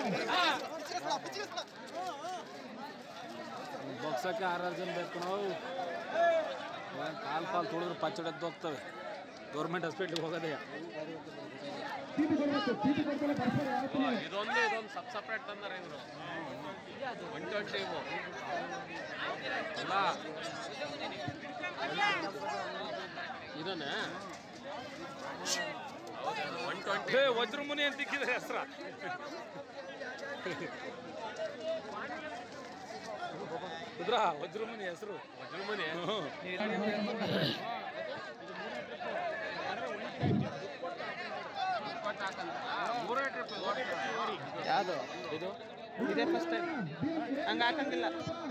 ಬೊಕ್ಸಕ್ಕೆ ಆರಾರು ಜನ ಬೇಕು ನಾವು ಕಾಲು ಪಾಲು ತುಳಿದ್ರೆ ಪಚ್ಚಡದ್ದು ಹೋಗ್ತವೆ ಗೌರ್ಮೆಂಟ್ ಹಾಸ್ಪಿಟ್ಲಿಗೆ ಹೋಗೋದೇ ಇದೊಂದು ಇದೊಂದು ಸಬ್ ಸಪ್ರೇಟ್ ತಂದಾರೆ ಇವರು ಒನ್ ಟ್ವೆಂಟಿ ಇವು ಅಲ್ಲ ಇದನ್ನೇ ಒನ್ ಟ್ವೆಂಟಿ ಏ ವಜ್ರಮುನಿ ಅಂತ ಇಕ್ಕಿದ್ರೆ ಹೆಸ್ರ ಕುದ್ರ ವಜ್ರಮುನಿ ಹೆಸರು ವಜ್ರಮುನಿ ಮೂರೇ ಟ್ರಿಪ್ ಯಾವುದು ಇದು ಇದೇ ಫಸ್ಟ್ ಟೈಮ್ ಹಂಗೆ ಹಾಕಂಗಿಲ್ಲ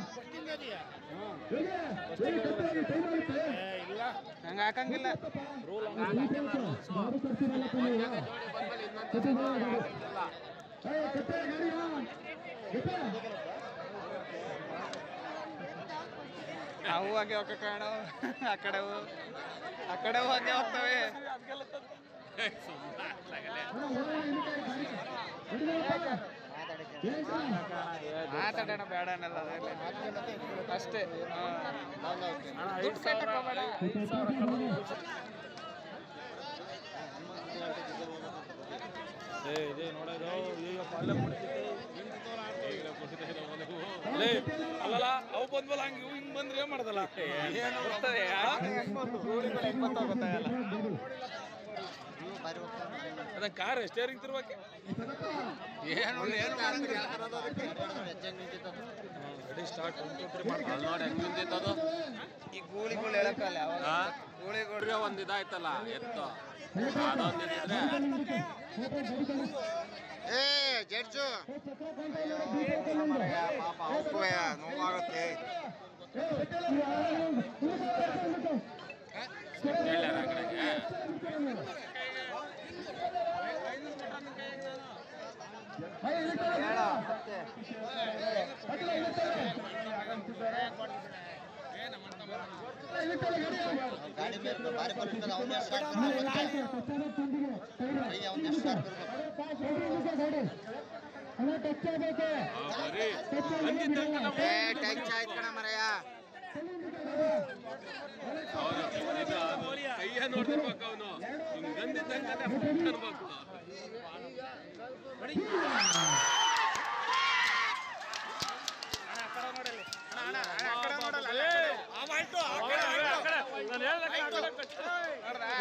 ಹಂಗೆ ಹಾಕಂಗಿಲ್ಲ ಅವು ಹಾಗೆ ಹೋಗಕ್ಕೆ ಕಾರಣ ಆ ಕಡೆವು ಆ ಕಡೆವು ಹಾಗೆ ಹೋಗ್ತವೆ ಮಾತಾಡೋಣ ಬೇಡ ಅನ್ನಲ್ಲ ಅದ್ರಲ್ಲಿ. ಅಷ್ಟೇ ಹಾ. ದುಡ್ಡು ಕಟ್ಟಕ್ಕೆ ಹೋಗ್ಬೇಡ. ಏ ಇದೇ ನೋಡೋದು ಈಗ ಅಲ್ಲೇ ಅಲ್ಲೇ ಅಲ್ಲಲ್ಲ ಅವು ಬಂದ್ವಲ್ಲ ಹಂಗೆ ಇವು ಹಿಂಗೆ ಬಂದ್ರೆ ಏನ್ ಮಾಡ್ದಲ್ಲ ಬರ್ತದೆ ಗೋಳಿಗಳು ಹೆಂಗ್ ಬರ್ತಾವ ಗೊತ್ತಾಗಲ್ಲ ಅದ ಕಾರ್ ಸ್ಟೇರಿಂಗ್ ತಿರ್ಬೇಕೆ ready start one two three ಮಾಡ್ತಾರೆ ಅಲ್ಲಿ ನೋಡಿ ಹೆಂಗ್ ನಿಂತಿತ್ತದು ಈ ಗೂಳಿಗಳು ಹೇಳಕ್ಕಲ್ಲ ಅವಾಗ ಆ? ಗೂಳಿಗಳು ಹುಡುಗ ಒಂದ್ ಇದಾಯ್ತಲ್ಲ ಎತ್ತು ಅದೊಂದು ಇದ್ರೆ ಏ ಜಡ್ಜು ಪಾಪ ಅವಕ್ಕೂ ನೋವಾಗುತ್ತೆ ಹೇಳ್ಯಾರ ಆ ಕಡೆಗೆ ಗಾಡಿ ಮೇಲೆ ಬಾರಿ ಬರ್ತದೆ ಅವನೇ ಸ್ಟಾರ್ಟ್ ಅವನ್ನ ಸ್ಟಾರ್ಟ್ ಆ, ಬರೀ ಬಂದಿದ್ದಂತ ನಮ್ಮ ಏ ಟಚ್ ಆಯ್ತು ಕಣ ಮರಯ್ಯ ಅವನು ಇದು ಅದು ಕೈಯ ನೋಡ್ತಿರ್ಬೇಕು ಅವನು ಹಿಂಗ್ ಗಂದಿದ್ದಂಗೆ ಅನ್ಬೇಕು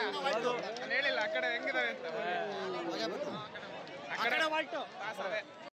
ನಾನು ಹೇಳಿಲ್ಲ ಆ ಕಡೆ ಹೆಂಗಿದಾವೆ ಅಂತ ಆ ಕಡೆ ಪಾಸ್ ಅದೇ